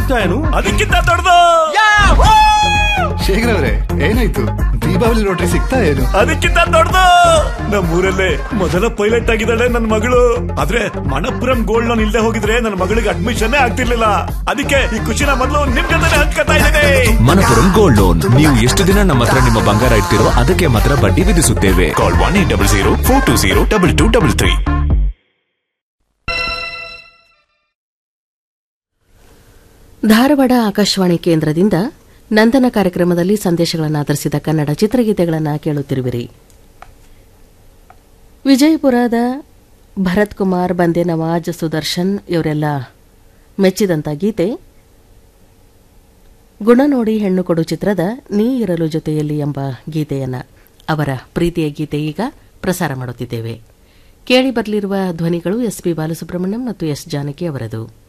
ಸಿಗ್ತಾ ಏನು ಅದಕ್ಕಿಂತ ದೊಡ್ಡದು ಶೇಖರ್ ಅವ್ರೆ ಏನಾಯ್ತು ದೀಪಾವಳಿ ಲಾಟ್ರಿ ಸಿಗ್ತಾ ಏನು ಅದಕ್ಕಿಂತ ದೊಡ್ಡದು ನಮ್ಮೂರಲ್ಲೇ ಮೊದಲ ಪೈಲಟ್ ಆಗಿದ್ದಾಳೆ ನನ್ನ ಮಗಳು ಆದ್ರೆ ಮಣಪುರಂ ಗೋಲ್ಡ್ ಲೋನ್ ಇಲ್ಲದೆ ಹೋಗಿದ್ರೆ ನನ್ನ ಮಗಳಿಗೆ ಅಡ್ಮಿಷನ್ ಆಗ್ತಿರ್ಲಿಲ್ಲ ಅದಕ್ಕೆ ಈ ಖುಷಿನ ಮೊದಲು ನಿಮ್ ಜೊತೆ ಹಂಚ್ಕೊತಾ ಇದ್ದೇನೆ ಮನಪುರಂ ಗೋಲ್ಡ್ ಲೋನ್ ನೀವು ಎಷ್ಟು ದಿನ ನಮ್ಮ ಹತ್ರ ನಿಮ್ಮ ಬಂಗಾರ ಇಡ್ತೀರೋ ಅದಕ್ಕೆ ಮಾತ್ರ ಬಡ್ಡಿ ವಿಧಿಸುತ್ತೇವೆ call one eight double zero four two zero double two double three Dharwad Akashvani ಕೇಂದ್ರದಿಂದ ನಂದನ ಕಾರ್ಯಕ್ರಮದಲ್ಲಿ ಸಂದೇಶಗಳನ್ನು ಆಧರಿಸಿದ ಕನ್ನಡ ಚಿತ್ರಗೀತೆಗಳನ್ನು ಕೇಳುತ್ತಿರುವಿರಿ ವಿಜಯಪುರದ ಭರತ್ ಕುಮಾರ್ ಬಂದೆ ನವಾಜ್ ಸುದರ್ಶನ್ ಇವರೆಲ್ಲ ಮೆಚ್ಚಿದಂಥ ಗೀತೆ ಗುಣ ನೋಡಿ ಹೆಣ್ಣು ಕೊಡು ಚಿತ್ರದ ನೀ ಇರಲು ಜೊತೆಯಲ್ಲಿ ಎಂಬ ಗೀತೆಯನ್ನ ಅವರ ಪ್ರೀತಿಯ ಗೀತೆ ಈಗ ಪ್ರಸಾರ ಮಾಡುತ್ತಿದ್ದೇವೆ ಕೇಳಿ ಬರಲಿರುವ ಧ್ವನಿಗಳು ಎಸ್ ಪಿ ಬಾಲಸುಬ್ರಹ್ಮಣ್ಯಂ ಮತ್ತು ಎಸ್ ಜಾನಕಿ ಅವರದು